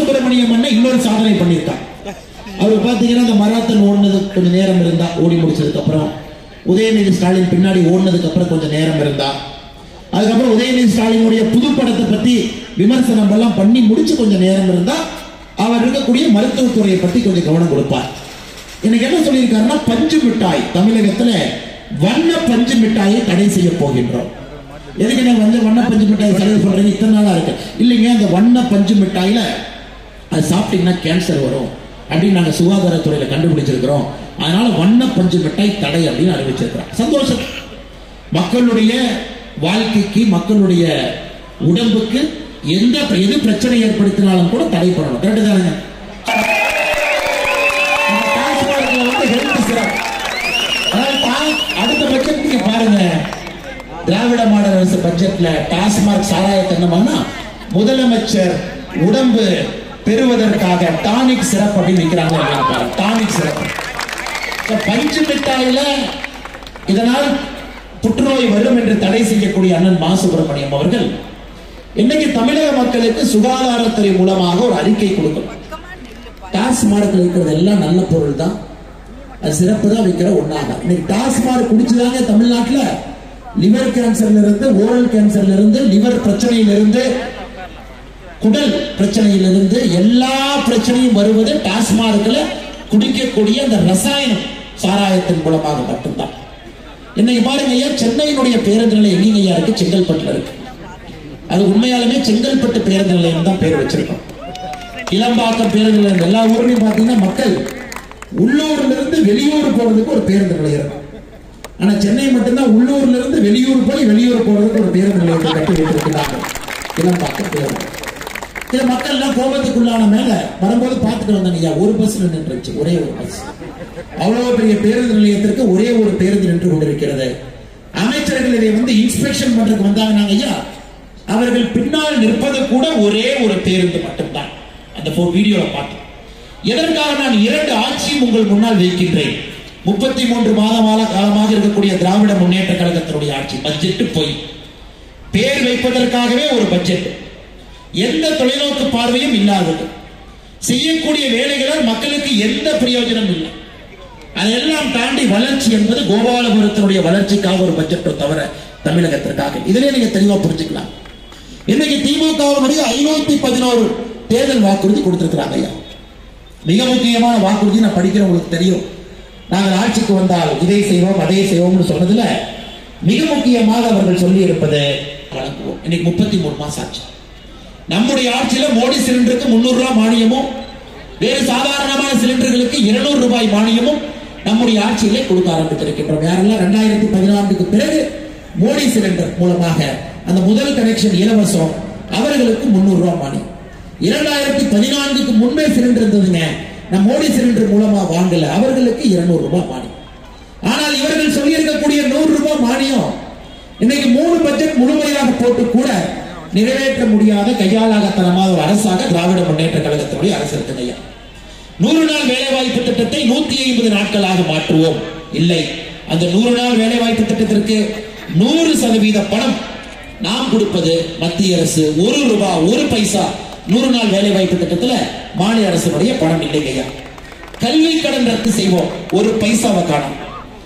சுப்பிரமணியம் அண்ணன் இன்னொரு சாதனை பண்ணியிருக்கான் அவர் பார்த்தீங்கன்னா அந்த மராத்தன் ஓடுனது கொஞ்சம் நேரம் இருந்தா ஓடி முடிச்சதுக்கு அப்புறம் உதயநிதி ஸ்டாலின் பின்னாடி ஓடுனதுக்கு அப்புறம் கொஞ்சம் நேரம் இருந்தா அதுக்கப்புறம் உதயநிதி ஸ்டாலினுடைய புது படத்தை பத்தி விமர்சனம் எல்லாம் பண்ணி முடிச்சு கொஞ்சம் நேரம் இருந்தா அவர் இருக்கக்கூடிய மருத்துவத்துறையை பத்தி கொஞ்சம் கவனம் கொடுப்பார் எனக்கு என்ன சொல்லியிருக்காருன்னா பஞ்சு மிட்டாய் தமிழகத்துல வண்ண பஞ்சு மிட்டாயை தடை செய்ய போகின்றோம் எதுக்கு நான் வந்து வண்ண பஞ்சு மிட்டாய் தடை பண்றீங்க இத்தனை நாளா இருக்கு இல்லைங்க அந்த வண்ண பஞ்சு மிட்டாயில அது சாப்பிட்டீங்கன்னா கேன்சர் வரும் அப்படின்னு நாங்க சுகாதாரத்துறையில கண்டுபிடிச்சிருக்கிறோம் அதனால வண்ண பஞ்சு மிட்டாய் தடை அப்படின்னு அறிவிச்சிருக்கிறோம் சந்தோஷம் மக்களுடைய வாழ்க்கைக்கு மக்களுடைய உடம்புக்கு எந்த எது பிரச்சனை ஏற்படுத்தினாலும் கூட தடை பண்ணணும் கரெக்டு தானுங்க நம்ம டாஸ்மார்க்ல வந்து ஹெல்த் சிறப்பு அதாவது பா- அடுத்த பட்ஜெட் நீங்க பாருங்க திராவிட மாடல் அரசு பட்ஜெட்ல டாஸ்மார்க் சாராயத்தை என்ன பண்ணா முதலமைச்சர் உடம்பு பெறுவதற்காக டானிக் சிறப்பு அப்படின்னு விற்கிறாங்க இல்லையா பாருங்க டானிக் சிறப்பு இப்ப பஞ்சு மிட்டாயில இதனால் புற்றுநோய் வரும் என்று தடை செய்யக்கூடிய அண்ணன் மா சுப்பிரமணியம் அவர்கள் இன்னைக்கு தமிழக மக்களுக்கு சுகாதாரத்துறை மூலமாக ஒரு அறிக்கை கொடுக்கணும் டாஸ்மார்க்ல இருக்கிறது எல்லாம் நல்ல பொருள் தான் அது சிறப்பு தான் வைக்கிற ஒண்ணாக இன்னைக்கு டாஸ்மார்க் குடிச்சுதாங்க தமிழ்நாட்டுல லிவர் கேன்சர்ல இருந்து ஓரல் கேன்சர்ல இருந்து லிவர் பிரச்சனையில இருந்து குடல் பிரச்சனையிலிருந்து எல்லா பிரச்சனையும் வருவது டாஸ்மார்க்ல குடிக்கக்கூடிய அந்த ரசாயனம் சாராயத்தின் மூலமாக மட்டும்தான் இன்னைக்கு பாருங்க ஐயா சென்னையினுடைய பேருந்து நிலையம் எங்கேங்க ஐயா இருக்கு செங்கல்பட்டுல இருக்கு அது உண்மையாலுமே செங்கல்பட்டு பேருந்து நிலையம் தான் பேர் வச்சிருக்கோம் இளம்பாக்கம் பேருந்து நிலையம் எல்லா ஊர்லயும் பாத்தீங்கன்னா மக்கள் உள்ளூர்ல இருந்து வெளியூர் போறதுக்கு ஒரு பேருந்து நிலையம் இருக்கும் ஆனா சென்னை மட்டும்தான் உள்ளூர்ல இருந்து வெளியூர் போய் வெளியூர் போறதுக்கு ஒரு பேருந்து நிலையத்தை கட்டி வைத்திருக்கிறாங்க இளம்பாக்கம் பேருந்து சில மக்கள் எல்லாம் கோபத்துக்குள்ளான மேல வரும்போது பார்த்துட்டு வந்தாங்க ஐயா ஒரு பஸ் நின்றுச்சு ஒரே ஒரு பஸ் அவ்வளவு பெரிய பேருந்து நிலையத்திற்கு ஒரே ஒரு பேருந்து நின்று கொண்டிருக்கிறது அமைச்சர்கள் இதை வந்து இன்ஸ்பெக்ஷன் பண்றதுக்கு வந்தாங்க ஐயா அவர்கள் பின்னால் நிற்பது கூட ஒரே ஒரு பேருந்து மட்டும்தான் அந்த வீடியோல பார்த்தோம் எதற்காக நான் இரண்டு ஆட்சியும் உங்கள் முன்னால் வைக்கின்றேன் முப்பத்தி மூன்று மாதமால காலமாக இருக்கக்கூடிய திராவிட முன்னேற்ற கழகத்தினுடைய ஆட்சி பட்ஜெட் போய் பேர் வைப்பதற்காகவே ஒரு பட்ஜெட் எந்த தொலைநோக்கு பார்வையும் இல்லாதது செய்யக்கூடிய வேலைகளால் மக்களுக்கு எந்த பிரயோஜனம் இல்லை அதெல்லாம் தாண்டி வளர்ச்சி என்பது கோபாலபுரத்தினுடைய வளர்ச்சிக்காக ஒரு பட்ஜெட்டோ தவிர தமிழகத்திற்காக இதிலே நீங்க தெளிவா புரிஞ்சுக்கலாம் இன்னைக்கு திமுகவினுடைய ஐநூத்தி பதினோரு தேர்தல் வாக்குறுதி கொடுத்திருக்கிறாங்க ஐயா மிக முக்கியமான வாக்குறுதி நான் படிக்கிறவங்களுக்கு தெரியும் நாங்கள் ஆட்சிக்கு வந்தால் இதை செய்வோம் அதை செய்வோம்னு சொன்னதுல மிக முக்கியமாக அவர்கள் சொல்லி இருப்பது வழங்குவோம் இன்னைக்கு முப்பத்தி மூணு மாசம் ஆச்சு நம்முடைய ஆட்சியில மோடி சிலிண்டருக்கு முன்னூறு ரூபாய் மானியமும் வேறு சாதாரணமான சிலிண்டர்களுக்கு இருநூறு ரூபாய் மானியமும் நம்முடைய ஆட்சியிலே கொடுக்க ஆரம்பித்திருக்கின்றோம் யாரெல்லாம் ரெண்டாயிரத்தி பதினான்குக்கு பிறகு மோடி சிலிண்டர் மூலமாக அந்த முதல் கனெக்ஷன் இலவசம் அவர்களுக்கு முன்னூறு ரூபாய் மானியம் இரண்டாயிரத்தி பதினான்குக்கு முன்பே சிலிண்டர் இருந்ததுங்க நம்ம மோடி சிலிண்டர் மூலமா வாங்கல அவர்களுக்கு இருநூறு ரூபாய் மானியம் ஆனால் இவர்கள் சொல்லியிருக்கக்கூடிய நூறு ரூபாய் மானியம் இன்னைக்கு மூணு பட்ஜெட் முழுமையாக போட்டு கூட நிறைவேற்ற முடியாத கையாளாகத்தனமான ஒரு அரசாக திராவிட முன்னேற்ற கழகத்தினுடைய அரசு இருக்குது ஐயா நூறு நாள் வேலைவாய்ப்பு திட்டத்தை நூத்தி ஐம்பது நாட்களாக மாற்றுவோம் இல்லை அந்த நூறு நாள் வேலைவாய்ப்பு திட்டத்திற்கு நூறு சதவீத பணம் நாம் கொடுப்பது மத்திய அரசு ஒரு ரூபாய் ஒரு பைசா நூறு நாள் வேலைவாய்ப்பு திட்டத்துல மாநில அரசினுடைய பணம் இல்லைங்க ஐயா கல்வி கடன் ரத்து செய்வோம் ஒரு பைசாவை காணும்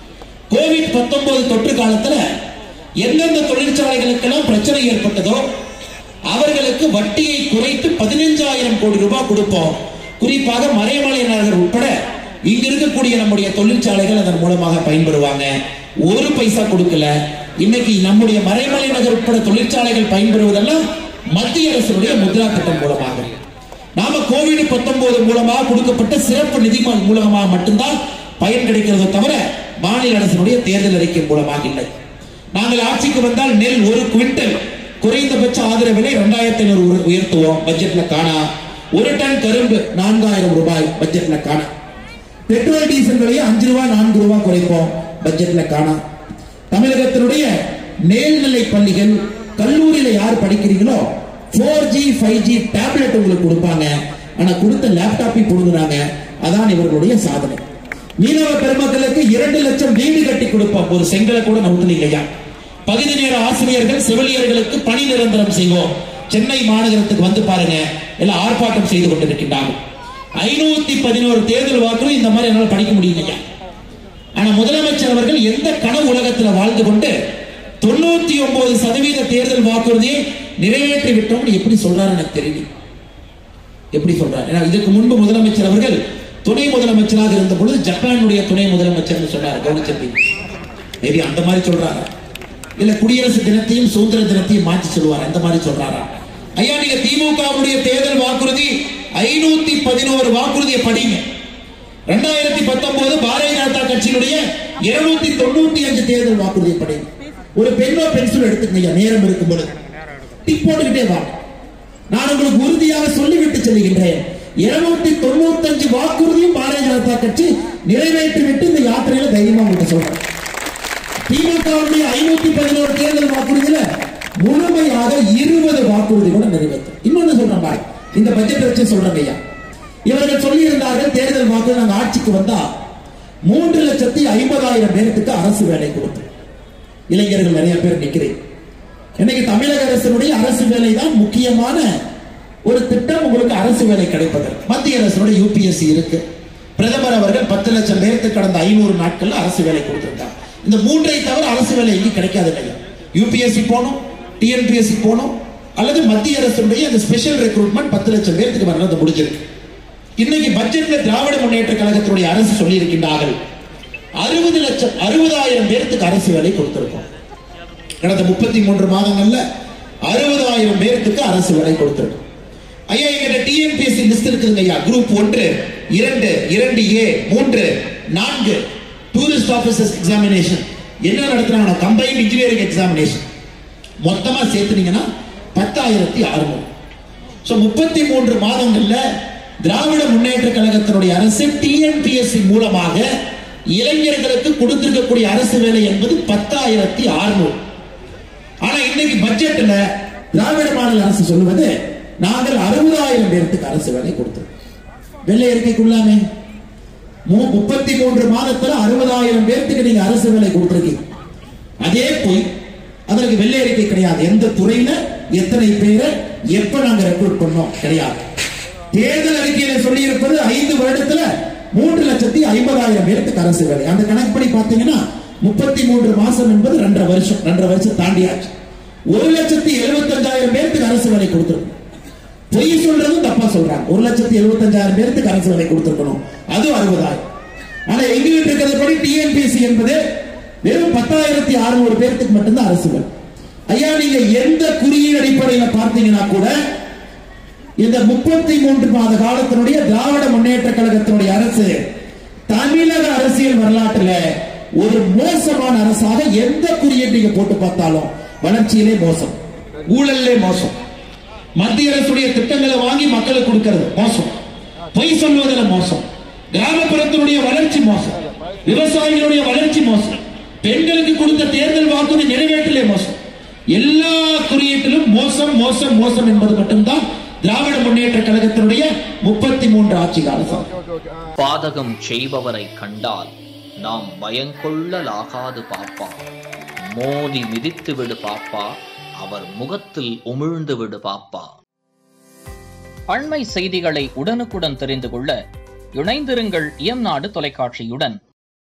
கோவிட் 19 தொற்று காலத்துல எந்தெந்த தொழிற்சாலைகளுக்கெல்லாம் பிரச்சனை ஏற்பட்டதோ அவர்களுக்கு வட்டியை குறைத்து பதினஞ்சாயிரம் கோடி ரூபாய் கொடுப்போம் குறிப்பாக மறைமலை நகர் உட்பட இங்க இருக்கக்கூடிய நம்முடைய தொழிற்சாலைகள் அதன் மூலமாக பயன்பெறுவாங்க ஒரு பைசா கொடுக்கல இன்னைக்கு நம்முடைய மறைமலை நகர் உட்பட தொழிற்சாலைகள் பயன்பெறுவதெல்லாம் மத்திய அரசுடைய முத்ரா திட்டம் மூலமாக நாம கோவிட் 19 மூலமாக கொடுக்கப்பட்ட சிறப்பு நிதி ம- மூலமாக மட்டும்தான் பயன் கிடைக்கிறதோ தவிர மாநில அரசினுடைய தேர்தல் அறிக்கை மூலமாக இல்லை நாங்கள் ஆட்சிக்கு வந்தால் நெல் ஒரு குவிண்டல் குறைந்தபட்ச ஆதரவு விலை இரண்டாயிரத்தி ஐநூறு உயர்த்துவோம் பட்ஜெட்ல காணா ஒரு டன் கரும்பு நான்காயிரம் ரூபாய் பட்ஜெட்ல காணா பெட்ரோல் டீசல் விலையை அஞ்சு ரூபாய் நான்கு ரூபாய் குறைப்போம் பட்ஜெட்ல காணா தமிழகத்தினுடைய மேல்நிலை பள்ளிகள் கல்லூரியில யார் படிக்கிறீங்களோ four G five G tablet உங்களுக்கு கொடுப்பாங்க ஆனா கொடுத்த லேப்டாப்பை கொடுக்குறாங்க அதான் இவர்களுடைய சாதனை மீனவ பெருமக்களுக்கு இரண்டு லட்சம் வீடு கட்டி கொடுப்போம் ஒரு செங்கலை கூட நவுத்தல இல்லையா பகுதி நேர ஆசிரியர்கள் செவிலியர்களுக்கு பணி நிரந்தரம் செய்வோம் சென்னை மாநகரத்துக்கு வந்து பாருங்க எல்லாம் ஆர்ப்பாட்டம் செய்து கொண்டிருக்கின்றார்கள் ஐநூத்தி பதினோரு தேர்தல் வாக்குறுதி இந்த மாதிரி என்னால படிக்க முடியும் ஐயா ஆனா முதலமைச்சர் அவர்கள் எந்த கனவு உலகத்துல வாழ்ந்து கொண்டு தொண்ணூத்தி ஒன்பது சதவீத தேர்தல் வாக்குறுதியை நிறைவேற்றி விட்டோம் எப்படி சொல்றாரு எனக்கு தெரியல எப்படி சொல்றாரு ஏன்னா இதுக்கு முன்பு முதலமைச்சர் அவர்கள் துணை முதலமைச்சராக இருந்த பொழுது ஜப்பானுடைய துணை முதலமைச்சர் சொன்னார் கவனிச்சிருப்பீங்க மேபி அந்த மாதிரி சொல்றாங்க இல்ல குடியரசு தினத்தையும் சுதந்திர தினத்தையும் மாற்றி சொல்லுவார் அந்த மாதிரி சொல்றாரா ஐயா நீங்க திமுகவுடைய தேர்தல் வாக்குறுதி ஐநூத்தி பதினோரு வாக்குறுதியை படிங்க ரெண்டாயிரத்தி பத்தொன்பது பாரதிய ஜனதா கட்சியினுடைய இருநூத்தி தொண்ணூத்தி அஞ்சு தேர்தல் வாக்குறுதியை படிங்க ஒரு பெண்ணோ பென்சில் எடுத்துக்கங்க நேரம் இருக்கும் பொழுது டிக் போட்டுக்கிட்டே வாங்க நான் உங்களுக்கு உறுதியாக சொல்லிவிட்டு செல்கின்றேன் இருநூத்தி தொண்ணூத்தஞ்சு வாக்குறுதியும் பாரதிய ஜனதா கட்சி நிறைவேற்றிவிட்டு இந்த யாத்திரையில தைரியமா உங்களுக்கு சொல்றேன் திமுகவுடைய ஐநூத்தி பதினோரு தேர்தல் வாக்குறுதியில முழுமையாக இருபது வாக்குறுதி கூட நிறைவேற்றும் இன்னொன்னு சொல்றேன் பாரு இந்த பட்ஜெட் வச்சு சொல்றேன் ஐயா இவர்கள் சொல்லி இருந்தார்கள் தேர்தல் வாக்குறுதி நாங்க ஆட்சிக்கு வந்தா மூன்று லட்சத்தி ஐம்பதாயிரம் பேருக்கு அரசு வேலை கொடுத்தோம் இளைஞர்கள் நிறைய பேர் நிக்கிறேன் இன்னைக்கு தமிழக அரசினுடைய அரசு வேலை தான் முக்கியமான ஒரு திட்டம் உங்களுக்கு அரசு வேலை கிடைப்பதற்கு மத்திய அரசினுடைய யூபிஎஸ்சி இருக்கு பிரதமர் அவர்கள் பத்து லட்சம் பேருக்கு கடந்த ஐநூறு நாட்கள்ல அரசு வேலை கொடுத்திருக்காங்க இந்த மூன்றை தவிர அரசு வேலை எங்கேயும் கிடைக்காது இல்லையா யூபிஎஸ்சி போகணும் டிஎன்பிஎஸ்சி போகணும் அல்லது மத்திய அரசுடைய அந்த ஸ்பெஷல் ரெக்ரூட்மெண்ட் பத்து லட்சம் பேருக்கு வரது முடிஞ்சிருக்கு இன்னைக்கு பட்ஜெட்ல திராவிட முன்னேற்ற கழகத்தினுடைய அரசு சொல்லி இருக்கின்றார்கள் அறுபது லட்சம் அறுபதாயிரம் பேருக்கு அரசு வேலை கொடுத்திருக்கோம் கடந்த முப்பத்தி மூன்று மாதங்கள்ல அறுபதாயிரம் பேருக்கு அரசு வேலை கொடுத்திருக்கோம் ஐயா எங்கிட்ட டிஎன்பிஎஸ்சி லிஸ்ட் இருக்குதுங்க ஐயா குரூப் ஒன்று இரண்டு இரண்டு ஏ மூன்று நான்கு டூரிஸ்ட் ஆபீசர்ஸ் எக்ஸாமினேஷன் என்ன நடத்துறாங்க கம்பைன்ட் இன்ஜினியரிங் எக்ஸாமினேஷன் மொத்தமா சேர்த்துனீங்கன்னா பத்தாயிரத்தி அறுநூறு ஸோ முப்பத்தி மூன்று மாதங்கள்ல திராவிட முன்னேற்ற கழகத்தினுடைய அரசு டிஎன்பிஎஸ்சி மூலமாக இளைஞர்களுக்கு கொடுத்திருக்கக்கூடிய அரசு வேலை என்பது பத்தாயிரத்தி அறுநூறு ஆனா இன்னைக்கு பட்ஜெட்ல திராவிட மாநில அரசு சொல்லுவது நாங்கள் அறுபதாயிரம் பேருக்கு அரசு வேலை கொடுத்திருக்கோம் வெள்ளை அறிக்கைக்குள்ளாமே மு- முப்பத்தி மூன்று மாதத்துல அறுபதாயிரம் பேருக்கு நீங்க அரசு வேலை கொடுத்திருக்கீங்க அதே போய் அதற்கு வெள்ளை அறிக்கை கிடையாது எந்த துறையில எத்தனை பேரை எப்ப நாங்க ரெக்ரூட் பண்ணோம் கிடையாது தேர்தல் அறிக்கையில சொல்லி இருப்பது ஐந்து வருடத்துல மூன்று லட்சத்தி ஐம்பதாயிரம் பேருக்கு அரசு வேலை அந்த கணக்குப்படி பாத்தீங்கன்னா முப்பத்தி மூன்று மாசம் என்பது ரெண்டரை வருஷம் ரெண்டரை வருஷம் தாண்டியாச்சு ஒரு லட்சத்தி எழுபத்தஞ்சாயிரம் பேருக்கு அரசு வேலை கொடுத்திருக்கோம் பொய் சொல்றதும் தப்பா சொல்றாங்க ஒரு லட்சத்தி எழுபத்தஞ்சாயிரம் பேருக்கு அரசு வேலை கொடுத்திருக்கணும் அது அறுபதாயிரம் ஆனா எங்ககிட்ட இருக்கிறபடி டிஎன்பிஎஸ்சி என்பது வெறும் பத்தாயிரத்தி அறுநூறு பேருக்கு மட்டும்தான் அரசு வேலை ஐயா நீங்க எந்த குறியீடு அடிப்படையில் பார்த்தீங்கன்னா கூட இந்த முப்பத்தி மூன்று மாத காலத்தினுடைய திராவிட முன்னேற்ற கழகத்தினுடைய அரசு தமிழக அரசியல் வரலாற்றுல ஒரு மோசமான அரசாக எந்த குறியீடு நீங்க போட்டு பார்த்தாலும் வளர்ச்சியிலே மோசம் ஊழல்லே மோசம் மத்திய அரசுடைய திட்டங்களை வாங்கி மக்களுக்கு கொடுக்கிறது மோசம் பொய் சொல்வதில் மோசம் கிராமப்புறத்தினுடைய வளர்ச்சி மோசம் விவசாயிகளுடைய வளர்ச்சி மோசம் பெண்களுக்கு கொடுத்த தேர்தல் வாக்குறுதி நிறைவேற்றலே மோசம் எல்லா குறியீட்டிலும் மோசம் மோசம் மோசம் என்பது மட்டும்தான் திராவிட முன்னேற்ற கழகத்தினுடைய முப்பத்தி மூன்று ஆட்சி காலம் பாதகம் செய்பவரை கண்டால் நாம் பயங்கொள்ளலாகாது பாப்பா மோதி மிதித்து விடு பாப்பா அவர் முகத்தில் உமிழ்ந்து விடு பாப்பா அண்மை செய்திகளை உடனுக்குடன் தெரிந்து கொள்ள இணைந்திருங்கள் இயம்நாடு தொலைக்காட்சியுடன்